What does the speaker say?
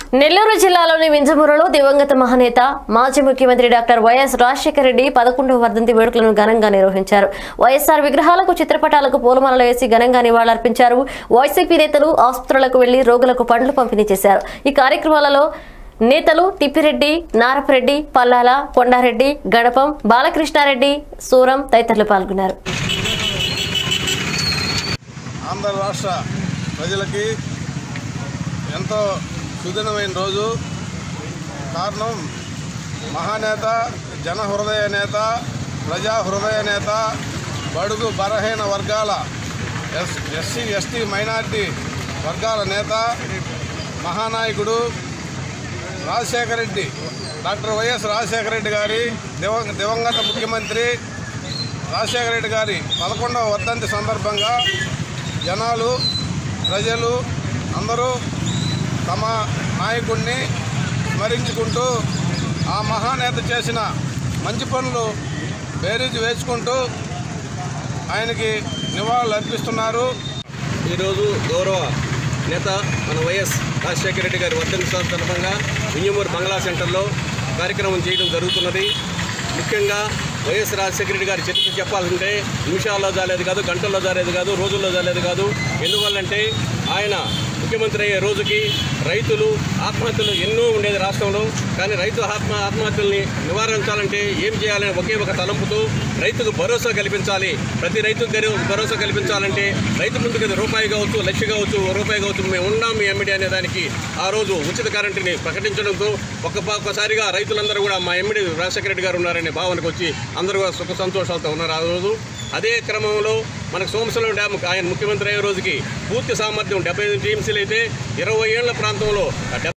నెల్లూరు జిల్లాలోని వింజమూరులో దివంగత మహానేత మాజీ ముఖ్యమంత్రి డాక్టర్ వైఎస్ రాజశేఖర రెడ్డి పదకొండవ వర్ధంతి వేడుకలను ఘనంగా నిర్వహించారు వైఎస్ఆర్ విగ్రహాలకు చిత్రపటాలకు పూలమాలలు వేసి ఘనంగా నివాళులర్పించారు వైసీపీ నేతలు ఆసుపత్రులకు వెళ్లి రోగులకు పండ్లు పంపిణీ చేశారు ఈ కార్యక్రమాలలో నేతలు తిప్పిరెడ్డి నారపరెడ్డి పల్లాల కొండారెడ్డి గణపం బాలకృష్ణారెడ్డి సూరం తదితరులు పాల్గొన్నారు ఆంధ్ర రాష్ట్ర ప్రజలకి ఎంతో సుదినమైన రోజు కారణం మహానేత జన హృదయ నేత ప్రజా హృదయ నేత బడుగు బలహీన వర్గాల ఎస్ ఎస్సీ ఎస్టీ మైనార్టీ వర్గాల నేత మహానాయకుడు రాజశేఖర రెడ్డి డాక్టర్ వైఎస్ రాజశేఖర రెడ్డి గారి దివ దివంగత ముఖ్యమంత్రి రాజశేఖర రెడ్డి గారి పదకొండవ వర్ధంతి సందర్భంగా జనాలు ప్రజలు అందరూ తమ నాయకుడిని స్మరించుకుంటూ ఆ మహానేత చేసిన మంచి పనులు బేరీజు వేసుకుంటూ ఆయనకి నివాళులు అర్పిస్తున్నారు ఈరోజు గౌరవ నేత మన వైఎస్ రాజశేఖర రెడ్డి గారి వర్ధంతి సందర్భంగా వింజమూరు బంగ్లా సెంటర్లో కార్యక్రమం చేయడం జరుగుతున్నది ముఖ్యంగా వైఎస్ రాజశేఖర రెడ్డి గారి చరిత్ర చెప్పాలంటే నిమిషాల్లో జాలేదు కాదు గంటల్లో జాలేదు కాదు రోజుల్లో జాలేదు కాదు ఎందువల్లంటే ఆయన ముఖ్యమంత్రి అయ్యే రోజుకి రైతులు ఆత్మహత్యలు ఎన్నో ఉండేది రాష్ట్రంలో కానీ రైతు ఆత్మ ఆత్మహత్యల్ని నివారించాలంటే ఏం చేయాలని ఒకే ఒక తలంపుతో రైతుకు భరోసా కల్పించాలి ప్రతి రైతుకు గరి- భరోసా కల్పించాలంటే రైతు ముందుకు అది రూపాయి కావచ్చు లక్ష కావచ్చు ఓ రూపాయి కావచ్చు మేము ఉన్నాం మీ ఎమ్మిడి అనే దానికి ఆ రోజు ఉచిత కరెంటుని ప్రకటించడంతో ఒక ఒక్కసారిగా రైతులందరూ కూడా మా ఎమ్మిడి రాజశేఖర రెడ్డి గారు ఉన్నారనే భావనకు వచ్చి అందరూ కూడా సుఖ సంతోషాలతో ఉన్నారు ఆ రోజు అదే క్రమంలో మనకు సోమశిలం డ్యామ్ ఆయన ముఖ్యమంత్రి అయ్యే రోజుకి పూర్తి సామర్థ్యం డెబ్బై ఐదు టీఎంసీలు అయితే ఇరవై ఏళ్ల ప్రాంతంలో ఆ